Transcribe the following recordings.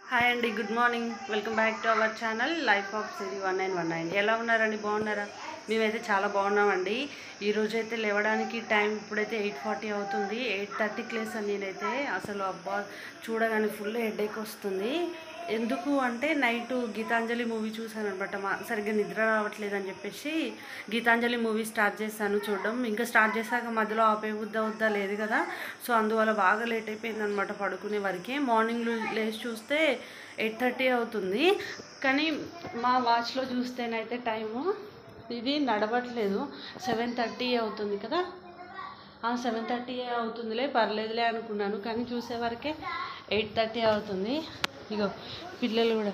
hi అండి good morning welcome back to our channel life of Siri one nine one nine ఎలా ఉన్నారండి బాగున్నారా మేమైతే చాలా బాగున్నామండి ఈ రోజు అయితే లేవడానికి టైం ఇప్పుడైతే ఎయిట్ ఫార్టీ అవుతుంది ఎయిట్ థర్టీకి లేసాను నేనైతే అసలు అబ్బా చూడగానే ఫుల్ హెడేక్ వస్తుంది ఎందుకు అంటే నైట్ గీతాంజలి మూవీ చూసాను అనమాట మా సరిగ్గా నిద్ర రావట్లేదు అని చెప్పేసి గీతాంజలి మూవీ స్టార్ట్ చేశాను చూడడం ఇంకా స్టార్ట్ చేశాక మధ్యలో ఆపే వద్దా వద్దా లేదు కదా సో అందువల్ల బాగా లేట్ అయిపోయింది అనమాట పడుకునే వరకే మార్నింగ్ లేచి చూస్తే ఎయిట్ థర్టీ అవుతుంది కానీ మా వాచ్లో చూస్తేనైతే టైము ఇది నడవట్లేదు సెవెన్ థర్టీ అవుతుంది కదా సెవెన్ థర్టీ అవుతుందిలే పర్లేదులే అనుకున్నాను కానీ చూసే వరకే ఎయిట్ థర్టీ అవుతుంది ఇగో పిల్లలు కూడా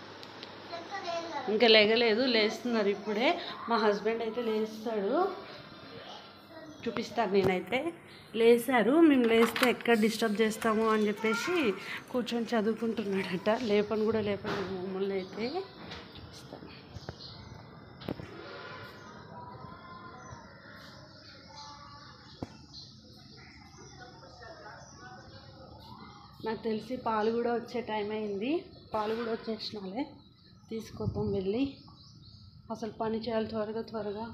ఇంకా లేగలేదు లేస్తున్నారు ఇప్పుడే మా హస్బెండ్ అయితే లేస్తాడు చూపిస్తాను నేనైతే లేసారు మేము లేస్తే ఎక్కడ డిస్టర్బ్ చేస్తాము అని చెప్పేసి కూర్చొని చదువుకుంటున్నాడట లేపని కూడా లేపని మమ్మల్ని అయితే చూపిస్తాను నాకు తెలిసి పాలు కూడా వచ్చే టైం అయింది పాలు కూడా వచ్చేసినాలే తీసుకొద్దాం వెళ్ళి అసలు పని చేయాలి త్వరగా త్వరగా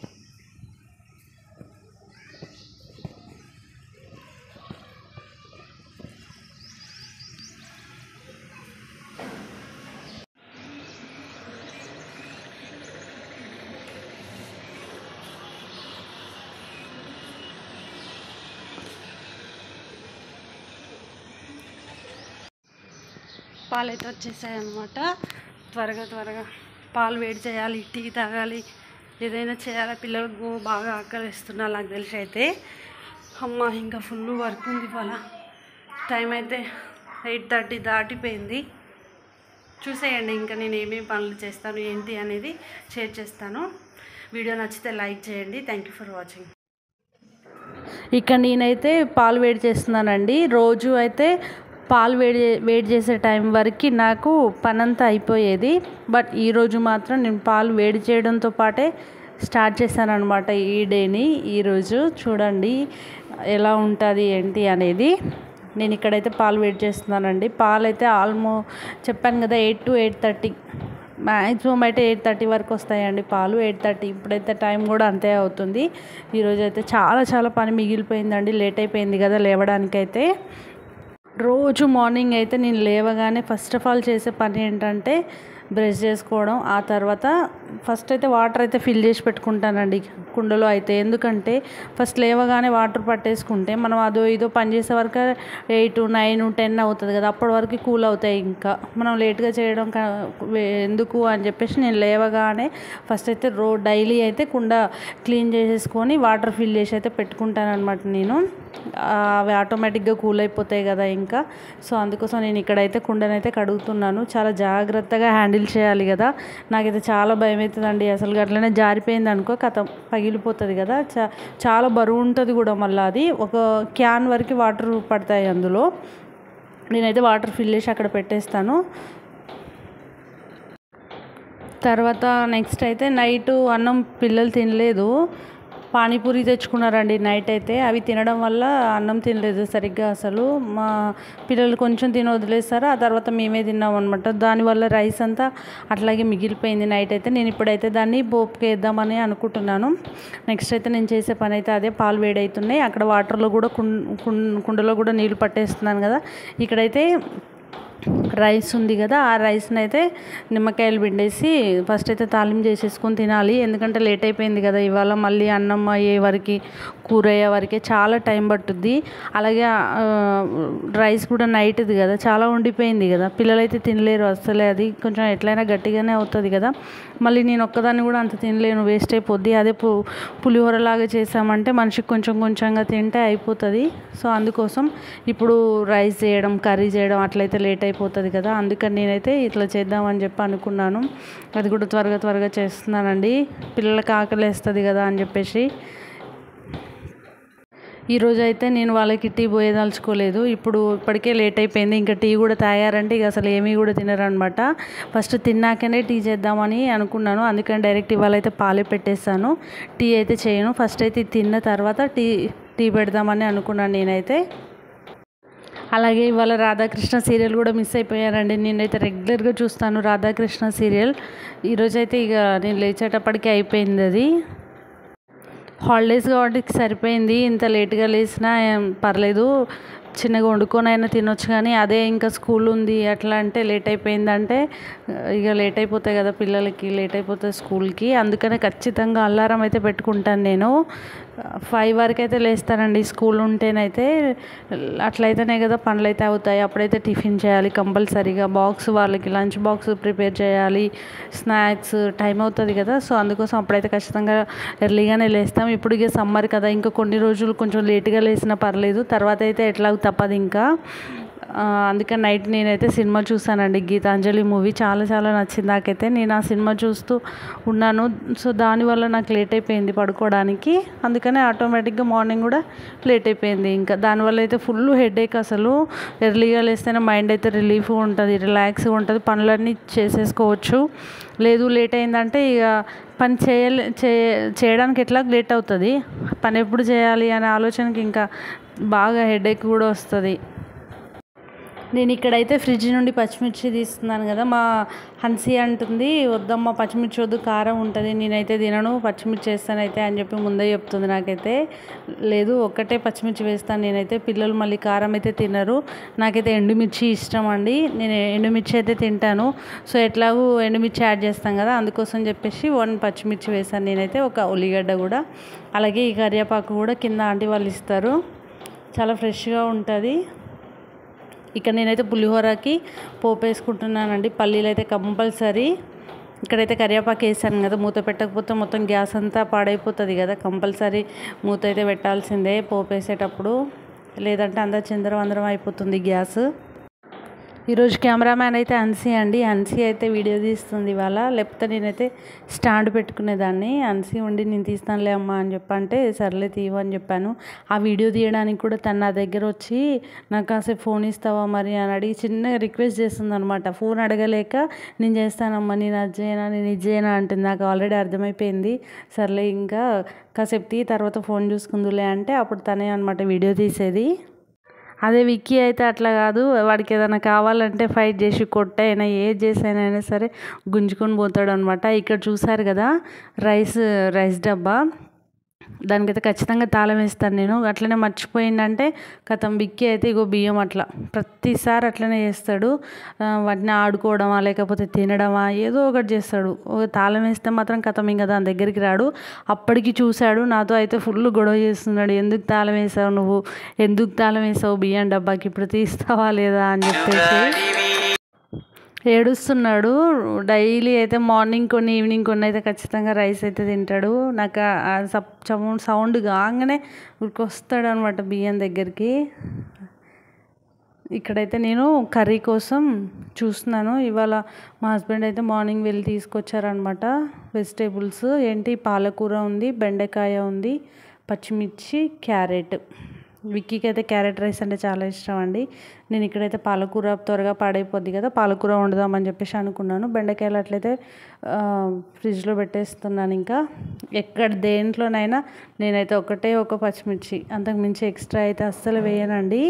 పాలు అయితే వచ్చేసాయి అనమాట త్వరగా త్వరగా పాలు వేడి చేయాలి టీ తాగాలి ఏదైనా చేయాలి పిల్లలకు బాగా ఆకలిస్తున్నారు నాకు తెలిసి అయితే అమ్మ ఇంకా ఫుల్ వర్క్ ఉంది ఇవాళ టైం అయితే ఎయిట్ థర్టీ దాటిపోయింది చూసేయండి ఇంకా నేను ఏమేమి పనులు చేస్తాను ఏంటి అనేది షేర్ చేస్తాను వీడియో నచ్చితే లైక్ చేయండి థ్యాంక్ యూ ఫర్ వాచింగ్ ఇక్కడ నేనైతే పాలు వేడి చేస్తున్నానండి రోజు అయితే పాలు వేడి వేడి చేసే టైం వరకు నాకు పనంతా అయిపోయేది బట్ ఈరోజు మాత్రం నేను పాలు వేడి చేయడంతో పాటే స్టార్ట్ చేశాను అనమాట ఈ డేని ఈరోజు చూడండి ఎలా ఉంటుంది ఏంటి అనేది నేను ఇక్కడైతే పాలు వేడి చేస్తున్నానండి పాలు అయితే ఆల్మో చెప్పాను కదా eight to eight thirty maximum అయితే ఎయిట్ థర్టీ వరకు వస్తాయండి పాలు ఎయిట్ థర్టీ ఇప్పుడైతే టైం కూడా అంతే అవుతుంది ఈరోజు అయితే చాలా చాలా పని మిగిలిపోయిందండి లేట్ అయిపోయింది కదా లేవడానికైతే రోజు మార్నింగ్ అయితే నేను లేవగానే ఫస్ట్ ఆఫ్ ఆల్ చేసే పని ఏంటంటే బ్రష్ చేసుకోవడం ఆ తర్వాత ఫస్ట్ అయితే వాటర్ అయితే ఫిల్ చేసి పెట్టుకుంటానండి కుండలో అయితే ఎందుకంటే ఫస్ట్ లేవగానే వాటర్ పట్టేసుకుంటే మనం అదో ఇదో పని చేసే వరకు ఎయిట్ నైన్ టెన్ అవుతుంది కదా అప్పటి వరకు కూల్ అవుతాయి ఇంకా మనం లేట్గా చేయడం కా- ఎందుకు అని చెప్పేసి నేను లేవగానే ఫస్ట్ అయితే రో డైలీ అయితే కుండ క్లీన్ చేసేసుకొని వాటర్ ఫిల్ చేసి అయితే పెట్టుకుంటాను అనమాట నేను ఆ, అవి ఆటోమేటిక్గా కూల్ అయిపోతాయి కదా ఇంకా సో అందుకోసం నేను ఇక్కడైతే కుండనైతే కడుగుతున్నాను చాలా జాగ్రత్తగా హ్యాండిల్ చేయాలి కదా నాకైతే చాలా భయం అవుతుందండి అసలు అట్లనే జారిపోయింది అనుకో కథ పగిలిపోతుంది కదా చా చాలా బరువు ఉంటుంది కూడా మళ్ళీ అది ఒక క్యాన్ వరకు వాటర్ పడతాయి అందులో నేనైతే వాటర్ ఫిల్ చేసి అక్కడ పెట్టేస్తాను తర్వాత నెక్స్ట్ అయితే నైట్ అన్నం పిల్లలు తినలేదు పానీపూరి తెచ్చుకున్నారండి నైట్ అయితే అవి తినడం వల్ల అన్నం తినలేదు సరిగ్గా అసలు మా పిల్లలు కొంచెం తిని వదిలేస్తారు ఆ తర్వాత మేమే తిన్నాం అనమాట దానివల్ల రైస్ అంతా అట్లాగే మిగిలిపోయింది నైట్ అయితే నేను ఇప్పుడైతే దాన్ని పోపుకి వేద్దామని అనుకుంటున్నాను నెక్స్ట్ అయితే నేను చేసే పని అయితే అదే పాలు వేడవుతున్నాయి అక్కడ వాటర్లో కూడా కుండ కుండలో కూడా నీళ్ళు పట్టేస్తున్నాను కదా ఇక్కడైతే రైస్ ఉంది కదా ఆ రైస్ని అయితే నిమ్మకాయలు పిండేసి ఫస్ట్ అయితే తాలింపు చేసేసుకొని తినాలి ఎందుకంటే లేట్ అయిపోయింది కదా ఇవాళ మళ్ళీ అన్నం అయ్యే వరకు కూర అయ్యే వరకే చాలా టైం పట్టుద్ది అలాగే ఆ, రైస్ కూడా నైట్ది కదా చాలా ఉండిపోయింది కదా పిల్లలైతే తినలేరు అసలే అది కొంచెం ఎట్లయినా గట్టిగానే అవుతుంది కదా మళ్ళీ నేను ఒక్కదాన్ని కూడా అంత తినలేను వేస్ట్ అయిపోద్ది అదే పు పులిహోరలాగా చేసామంటే మనిషికి కొంచెం కొంచెంగా తింటే అయిపోతుంది సో అందుకోసం ఇప్పుడు రైస్ చేయడం కర్రీ చేయడం అట్లయితే లేట్ అయిపోతుంది కదా అందుకని నేనైతే ఇట్లా చేద్దామని చెప్పి అనుకున్నాను అది కూడా త్వరగా త్వరగా చేస్తున్నానండి పిల్లలకి ఆకలి వేస్తుంది కదా అని చెప్పేసి ఈరోజు అయితే నేను వాళ్ళకి టీ పోయేదలుచుకోలేదు ఇప్పుడు ఇప్పటికే లేట్ అయిపోయింది ఇంకా టీ కూడా తాగారంటే ఇక అసలు ఏమీ కూడా తినరనమాట ఫస్ట్ తిన్నాకనే టీ చేద్దామని అనుకున్నాను అందుకని డైరెక్ట్ ఇవాళ అయితే పాలే పెట్టేస్తాను టీ అయితే చేయను ఫస్ట్ అయితే ఇది తిన్న తర్వాత టీ టీ పెడదామని అనుకున్నాను నేనైతే అలాగే ఇవాళ రాధాకృష్ణ సీరియల్ కూడా మిస్ అయిపోయానండి నేనైతే రెగ్యులర్గా చూస్తాను రాధాకృష్ణ సీరియల్ ఈరోజైతే ఇక నేను లేచేటప్పటికి అయిపోయింది అది హాలిడేస్ కాబట్టి సరిపోయింది ఇంత లేట్గా లేచినా ఏం పర్లేదు చిన్నగా వండుకొని అయినా తినొచ్చు కానీ అదే ఇంకా స్కూల్ ఉంది అట్లా అంటే లేట్ అయిపోయిందంటే ఇక లేట్ అయిపోతాయి కదా పిల్లలకి లేట్ అయిపోతుంది స్కూల్కి అందుకనే ఖచ్చితంగా అలారం అయితే పెట్టుకుంటాను నేను ఫైవ్ వరకు అయితే లేస్తానండి స్కూల్ ఉంటేనైతే అట్లయితేనే కదా పనులు అయితే అవుతాయి అప్పుడైతే టిఫిన్ చేయాలి కంపల్సరీగా బాక్స్ వాళ్ళకి లంచ్ బాక్స్ ప్రిపేర్ చేయాలి స్నాక్స్ టైం అవుతుంది కదా సో అందుకోసం అప్పుడైతే ఖచ్చితంగా ఎర్లీగానే లేస్తాం ఇప్పుడు ఇక సమ్మర్ కదా ఇంకా కొన్ని రోజులు కొంచెం లేట్గా లేసినా పర్లేదు తర్వాత అయితే ఎట్లా తప్పదు ఇంకా ఆ, అందుకని నైట్ నేనైతే సినిమా చూసానండి గీతాంజలి మూవీ చాలా చాలా నచ్చింది నాకైతే నేను ఆ సినిమా చూస్తూ ఉన్నాను సో దానివల్ల నాకు లేట్ అయిపోయింది పడుకోవడానికి అందుకనే ఆటోమేటిక్గా మార్నింగ్ కూడా లేట్ అయిపోయింది ఇంకా దానివల్ల అయితే ఫుల్ హెడేక్ అసలు ఎర్లీగా లేస్తేనే మైండ్ అయితే రిలీఫ్గా ఉంటుంది రిలాక్స్గా ఉంటుంది పనులన్నీ చేసేసుకోవచ్చు లేదు లేట్ అయిందంటే ఇక పని చేయలే చే చేయడానికి ఎట్లా లేట్ అవుతుంది పని ఎప్పుడు చేయాలి అనే ఆలోచనకి ఇంకా బాగా హెడేక్ కూడా వస్తుంది నేను ఇక్కడైతే ఫ్రిడ్జ్ నుండి పచ్చిమిర్చి తీస్తున్నాను కదా మా హన్సీ అంటుంది వద్దమ్మా పచ్చిమిర్చి వద్దు కారం ఉంటుంది నేనైతే తినను పచ్చిమిర్చి వేస్తానైతే అని చెప్పి ముందే చెప్తుంది నాకైతే లేదు ఒక్కటే పచ్చిమిర్చి వేస్తాను నేనైతే పిల్లలు మళ్ళీ కారం అయితే తినరు నాకైతే ఎండుమిర్చి ఇష్టం అండి నేను ఎండుమిర్చి అయితే తింటాను సో ఎట్లాగూ ఎండుమిర్చి యాడ్ చేస్తాం కదా అందుకోసం చెప్పేసి వన్ పచ్చిమిర్చి వేస్తాను నేనైతే ఒక ఉల్లిగడ్డ కూడా అలాగే ఈ కరివేపాకు కూడా కింద ఆంటీ వాళ్ళు ఇస్తారు చాలా ఫ్రెష్గా ఉంటుంది ఇక్కడ నేనైతే పులిహోరకి పోపు వేసుకుంటున్నానండి పల్లీలు అయితే కంపల్సరీ ఇక్కడైతే కరివేపాకు వేసాను కదా మూత పెట్టకపోతే మొత్తం గ్యాస్ అంతా పాడైపోతుంది కదా కంపల్సరీ మూత అయితే పెట్టాల్సిందే పోపు వేసేటప్పుడు లేదంటే అంతా చిందరం అయిపోతుంది గ్యాస్ ఈరోజు కెమెరామ్యాన్ అయితే అన్సీ అండి అన్సీ అయితే వీడియో తీస్తుంది ఇవాళ లేకపోతే నేనైతే స్టాండ్ పెట్టుకునేదాన్ని అన్సీ ఉండి నేను తీస్తానులే అమ్మా అని చెప్పంటే సర్లే తీయవు అని చెప్పాను ఆ వీడియో తీయడానికి కూడా తను నా దగ్గర వచ్చి నాకు కాసేపు ఫోన్ ఇస్తావా మరి అని అడిగి చిన్నగా రిక్వెస్ట్ చేస్తుంది అనమాట ఫోన్ అడగలేక నేను చేస్తానమ్మా నేను అది చేయనా నేను ఇది చేయనా అంటుంది నాకు ఆల్రెడీ అర్థమైపోయింది సర్లే ఇంకా కాసేపు తీ తర్వాత ఫోన్ చూసుకుందులే అంటే అప్పుడు తనే అనమాట వీడియో తీసేది అదే విక్కీ అయితే అట్లా కాదు వాడికి ఏదైనా కావాలంటే ఫైట్ చేసి కొట్టైనా ఏది చేసైనా అయినా సరే గుంజుకొని పోతాడు అనమాట ఇక్కడ చూసారు కదా రైస్ రైస్ డబ్బా దానికైతే ఖచ్చితంగా తాళం వేస్తాను నేను అట్లనే మర్చిపోయిందంటే కథం బిక్కి అయితే ఇగో బియ్యం అట్లా ప్రతిసారి అట్లనే చేస్తాడు ఆ, వాటిని ఆడుకోవడమా లేకపోతే తినడమా ఏదో ఒకటి చేస్తాడు ఓ తాళం వేస్తే మాత్రం కథం ఇంకా దాని దగ్గరికి రాడు అప్పటికి చూశాడు నాతో అయితే ఫుల్ గొడవ చేస్తున్నాడు ఎందుకు తాళం వేసావు నువ్వు ఎందుకు తాళం వేసావు బియ్యం డబ్బాకి ఇప్పుడు తీస్తావా లేదా అని చెప్పేసి ఏడుస్తున్నాడు డైలీ అయితే మార్నింగ్ కొన్ని ఈవినింగ్ కొన్ని అయితే ఖచ్చితంగా రైస్ అయితే తింటాడు నాకు ఆ- ఆ సప్ సౌండ్ సౌండ్ కాగానే ఉరికొస్తాడు అనమాట బియ్యం దగ్గరికి ఇక్కడైతే నేను కర్రీ కోసం చూస్తున్నాను ఇవాళ మా హస్బెండ్ అయితే మార్నింగ్ వెళ్ళి తీసుకొచ్చారనమాట వెజిటేబుల్స్ ఏంటి పాలకూర ఉంది బెండకాయ ఉంది పచ్చిమిర్చి క్యారెట్ విక్కీకి అయితే క్యారెట్ రైస్ అంటే చాలా ఇష్టం అండి నేను ఇక్కడైతే పాలకూర త్వరగా పాడైపోద్ది కదా పాలకూర వండుదామని చెప్పేసి అనుకున్నాను బెండకాయలు అట్లయితే ఆ, ఫ్రిడ్జ్లో పెట్టేస్తున్నాను ఇంకా ఎక్కడ దేంట్లోనైనా నేనైతే ఒకటే ఒక పచ్చిమిర్చి అంతకు మించి ఎక్స్ట్రా అయితే అస్సలు వేయనండి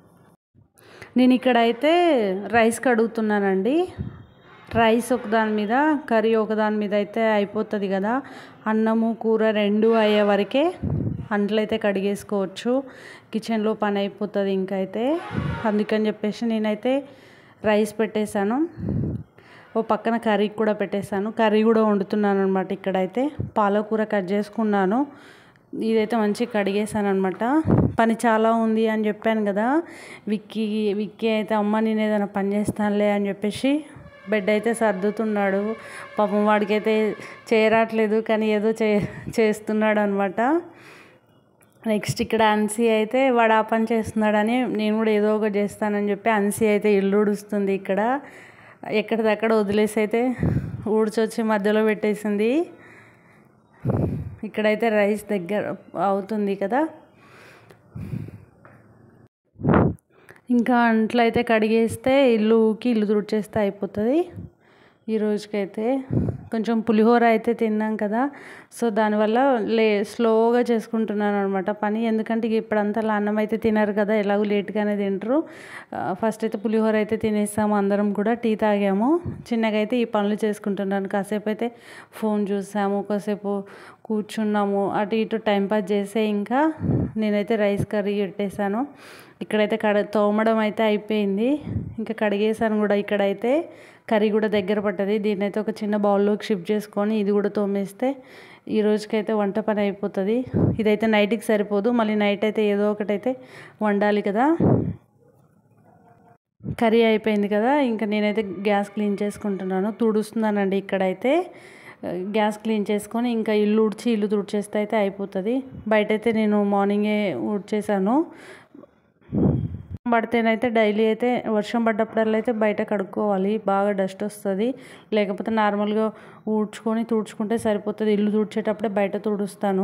నేను ఇక్కడైతే రైస్ కడుగుతున్నానండి రైస్ ఒకదాని మీద కర్రీ ఒకదాని మీద అయితే అయిపోతుంది కదా అన్నము కూర రెండు అయ్యే వరకే అంట్లయితే కడిగేసుకోవచ్చు కిచెన్లో పని అయిపోతుంది ఇంకైతే అందుకని చెప్పేసి నేనైతే రైస్ పెట్టేశాను ఓ పక్కన కర్రీ కూడా పెట్టేశాను కర్రీ కూడా వండుతున్నాను అనమాట ఇక్కడైతే పాలకూర కట్ చేసుకున్నాను ఇదైతే మంచిగా కడిగేసాను అనమాట పని చాలా ఉంది అని చెప్పాను కదా విక్కీ విక్కీ అయితే అమ్మ నేను ఏదైనా పని చేస్తానులే అని చెప్పేసి బెడ్ అయితే సర్దుతున్నాడు పాపం వాడికైతే చేరట్లేదు కానీ ఏదో చే చేస్తున్నాడు అనమాట నెక్స్ట్ ఇక్కడ అన్సీ అయితే వాడు ఆ పని చేస్తున్నాడని నేను కూడా ఏదో ఒకటి చేస్తానని చెప్పి అన్సీ అయితే ఇల్లు ఊడుస్తుంది ఇక్కడ ఎక్కడిదక్కడ వదిలేసి అయితే ఊడ్చొచ్చి మధ్యలో పెట్టేసింది ఇక్కడైతే రైస్ దగ్గర అవుతుంది కదా ఇంకా అంట్లో అయితే కడిగేస్తే ఇల్లుకి ఇల్లు తుడిచేస్తే అయిపోతుంది ఈ రోజుకైతే కొంచెం పులిహోర అయితే తిన్నాం కదా సో దానివల్ల లే స్లోగా చేసుకుంటున్నాను అనమాట పని ఎందుకంటే ఇక ఇప్పుడంతా అన్నం అయితే తినరు కదా ఎలాగో లేట్గానే తింటారు ఫస్ట్ అయితే పులిహోర అయితే తినేసాము అందరం కూడా టీ తాగాము చిన్నగా అయితే ఈ పనులు చేసుకుంటున్నాను కాసేపు అయితే ఫోన్ చూసాము కాసేపు కూర్చున్నాము అటు ఇటు టైంపాస్ చేసే ఇంకా నేనైతే రైస్ కర్రీ పెట్టేశాను ఇక్కడైతే కడ తోమడం అయితే అయిపోయింది ఇంకా కడిగేసాను కూడా ఇక్కడైతే కర్రీ కూడా దగ్గర పట్టది దీన్ని అయితే ఒక చిన్న బౌల్లోకి షిఫ్ట్ చేసుకొని ఇది కూడా తోమేస్తే ఈ రోజుకైతే వంట పని అయిపోతుంది ఇదైతే నైట్కి సరిపోదు మళ్ళీ నైట్ అయితే ఏదో ఒకటైతే వండాలి కదా కర్రీ అయిపోయింది కదా ఇంకా నేనైతే గ్యాస్ క్లీన్ చేసుకుంటున్నాను తుడుస్తున్నానండి ఇక్కడైతే గ్యాస్ క్లీన్ చేసుకొని ఇంకా ఇల్లు ఉడిచి ఇల్లు తుడిచేస్తే అయితే అయిపోతుంది బయట అయితే నేను మార్నింగే ఉడిచేసాను పడితేనైతే డైలీ అయితే వర్షం పడ్డప్పుడల్లా అయితే బయట కడుక్కోవాలి బాగా డస్ట్ వస్తుంది లేకపోతే నార్మల్గా ఊడ్చుకొని తుడుచుకుంటే సరిపోతుంది ఇల్లు తుడిచేటప్పుడే బయట తుడుస్తాను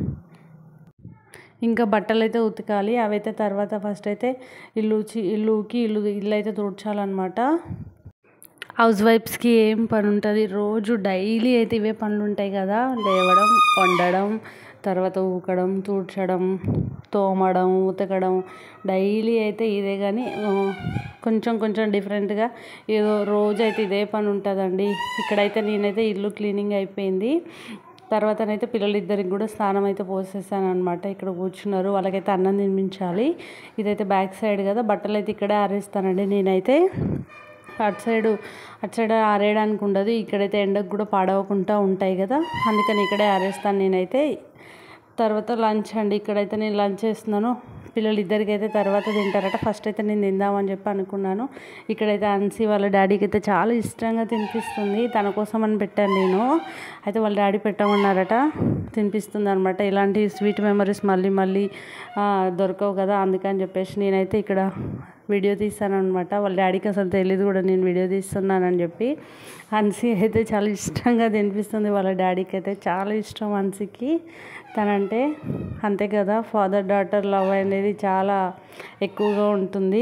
ఇంకా బట్టలు అయితే ఉతకాలి అవైతే తర్వాత ఫస్ట్ అయితే ఇల్లు ఉచి ఇల్లుకి ఇల్లు ఇల్లు అయితే తుడ్చాలన్నమాట హౌస్ వైఫ్స్కి ఏం పని ఉంటుంది రోజు డైలీ అయితే ఇవే పనులు ఉంటాయి కదా లేవడం వండడం తర్వాత ఊకడం తుడ్చడం తోమడం ఉతకడం డైలీ అయితే ఇదే కానీ కొంచెం కొంచెం డిఫరెంట్గా ఏదో రోజు అయితే ఇదే పని ఉంటుందండి ఇక్కడైతే నేనైతే ఇల్లు క్లీనింగ్ అయిపోయింది తర్వాతనైతే పిల్లలిద్దరికి కూడా స్నానం అయితే పోసేసాను అనమాట ఇక్కడ కూర్చున్నారు వాళ్ళకైతే అన్నం తినిపించాలి ఇదైతే బ్యాక్ సైడ్ కదా బట్టలు అయితే ఇక్కడే ఆరేస్తానండి నేనైతే అటు సైడు అటు సైడ్ ఆరేయడానికి ఉండదు ఇక్కడైతే ఎండకు కూడా పాడవకుండా ఉంటాయి కదా అందుకని ఇక్కడే ఆరేస్తాను నేనైతే తర్వాత లంచ్ అండి ఇక్కడైతే నేను లంచ్ చేస్తున్నాను పిల్లలు ఇద్దరికి అయితే తర్వాత తింటారట ఫస్ట్ అయితే నేను తిందామని చెప్పి అనుకున్నాను ఇక్కడైతే అన్సి వాళ్ళ డాడీకి అయితే చాలా ఇష్టంగా తినిపిస్తుంది తన కోసం అని పెట్టాను నేను అయితే వాళ్ళ డాడీ పెట్టమన్నారట తినిపిస్తుంది అనమాట ఇలాంటి స్వీట్ మెమరీస్ మళ్ళీ మళ్ళీ దొరకవు కదా అందుకని చెప్పేసి నేనైతే ఇక్కడ వీడియో తీస్తాను అనమాట వాళ్ళ డాడీకి అసలు తెలియదు కూడా నేను వీడియో తీస్తున్నానని చెప్పి హన్సీ అయితే చాలా ఇష్టంగా తినిపిస్తుంది వాళ్ళ డాడీకి అయితే చాలా ఇష్టం హన్సీకి తనంటే అంతే కదా ఫాదర్ డాటర్ లవ్ అనేది చాలా ఎక్కువగా ఉంటుంది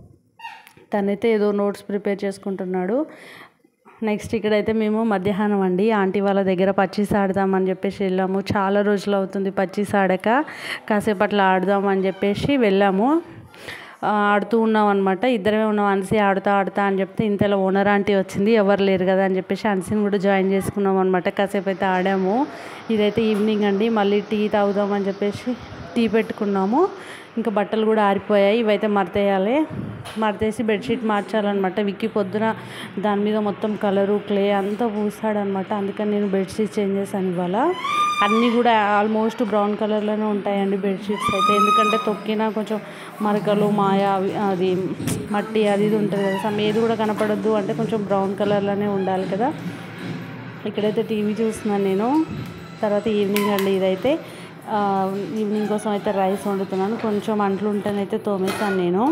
తనైతే ఏదో నోట్స్ ప్రిపేర్ చేసుకుంటున్నాడు నెక్స్ట్ ఇక్కడైతే మేము మధ్యాహ్నం అండి ఆంటీ వాళ్ళ దగ్గర పచ్చీస్ ఆడదామని చెప్పేసి వెళ్ళాము చాలా రోజులు అవుతుంది పచ్చీస్ ఆడక కాసేపు అట్లా ఆడదామని చెప్పేసి వెళ్ళాము ఆడుతూ ఉన్నాం అనమాట ఇద్దరమే ఉన్నాం అన్సి ఆడుతా ఆడుతా అని చెప్తే ఇంతలో ఓనర్ ఆంటీ వచ్చింది ఎవరు లేరు కదా అని చెప్పేసి అన్సిని కూడా జాయిన్ చేసుకున్నాం అనమాట కాసేపు అయితే ఆడాము ఇదైతే ఈవినింగ్ అండి మళ్ళీ టీ తాగుదామని చెప్పేసి టీ పెట్టుకున్నాము ఇంకా బట్టలు కూడా ఆరిపోయాయి ఇవైతే మడతేయాలి మడతేసి బెడ్షీట్ మార్చాలన్నమాట విక్కి పొద్దున దాని మీద మొత్తం కలరు క్లే అంతా పూసాడనమాట అందుకని నేను బెడ్షీట్ చేంజ్ చేశాను ఇవాళ అన్నీ కూడా ఆల్మోస్ట్ బ్రౌన్ కలర్లోనే ఉంటాయండి బెడ్షీట్స్ అయితే ఎందుకంటే తొక్కినా కొంచెం మరకలు మాయ అవి అది మట్టి అది ఇది ఉంటుంది కదా సమ్ ఏది కూడా కనపడద్దు అంటే కొంచెం బ్రౌన్ కలర్లోనే ఉండాలి కదా ఇక్కడైతే టీవీ చూస్తున్నాను నేను తర్వాత ఈవినింగ్ అండి ఇదైతే ఈవినింగ్ కోసం అయితే రైస్ వండుతున్నాను కొంచెం అంట్లు ఉంటేనైతే తోమేస్తాను నేను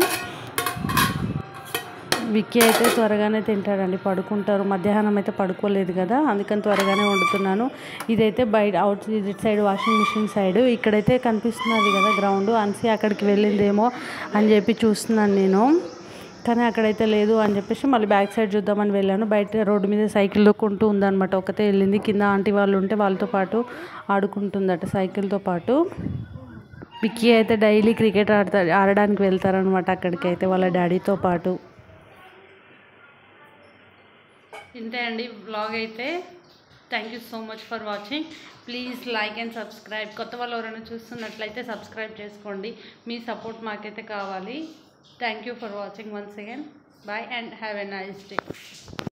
విక్కీ అయితే త్వరగానే తింటాడండి పడుకుంటారు మధ్యాహ్నం అయితే పడుకోలేదు కదా అందుకని త్వరగానే వండుతున్నాను ఇదైతే బయట అవుట్ ఇటు సైడ్ వాషింగ్ మిషన్ సైడ్ ఇక్కడైతే కనిపిస్తున్నది కదా గ్రౌండ్ అన్సి అక్కడికి వెళ్ళిందేమో అని చెప్పి చూస్తున్నాను నేను కానీ అక్కడైతే లేదు అని చెప్పేసి మళ్ళీ బ్యాక్ సైడ్ చూద్దామని వెళ్ళాను బయట రోడ్డు మీద సైకిల్ దొక్కుంటూ ఉందన్నమాట ఒకతే వెళ్ళింది కింద ఆంటీ వాళ్ళు ఉంటే వాళ్ళతో పాటు ఆడుకుంటుందట సైకిల్తో పాటు విక్కీ అయితే డైలీ క్రికెట్ ఆడతా ఆడడానికి వెళ్తారనమాట అక్కడికి అయితే వాళ్ళ డాడీతో పాటు ఇంతే అండి బ్లాగ్ అయితే thank you so much for watching please like and subscribe కొత్త వాళ్ళు ఎవరైనా చూస్తున్నట్లయితే సబ్స్క్రైబ్ చేసుకోండి మీ సపోర్ట్ మాకైతే కావాలి thank you for watching once again bye and have a nice day